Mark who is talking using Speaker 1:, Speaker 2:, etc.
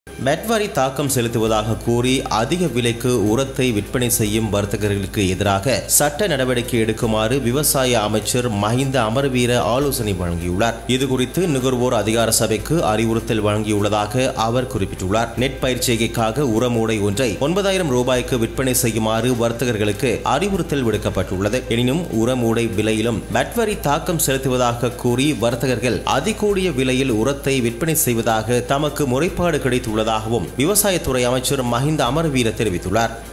Speaker 1: மெட் வரி தாக்கம் செலுத்துவதாக கூறி அதிக விலைக்கு உரத்தை விற்பனை செய்யும் வர்த்தகர்களுக்கு எதிராக சட்ட நடவடிக்கை எடுக்குமாறு விவசாய அமைச்சர் மஹிந்த அமரவீர ஆலோசனை வழங்கியுள்ளார் இதுகுறித்து நுகர்வோர் அதிகார சபைக்கு அறிவுறுத்தல் வழங்கியுள்ளதாக அவர் குறிப்பிட்டுள்ளார் நெட் பயிற்சிகைக்காக உரமூடை ஒன்றை ஒன்பதாயிரம் ரூபாய்க்கு விற்பனை செய்யுமாறு வர்த்தகர்களுக்கு அறிவுறுத்தல் விடுக்கப்பட்டுள்ளது எனினும் உரமூடை விலையிலும் மெட் வரி தாக்கம் செலுத்துவதாக கூறி வர்த்தகர்கள் அதிகூடிய விலையில் உரத்தை விற்பனை செய்வதாக தமக்கு முறைப்பாடு கிடைத்துள்ளதாகவும் விவசாயத்துறை அமைச்சர் மஹிந்த அமரவீர தெரிவித்துள்ளார்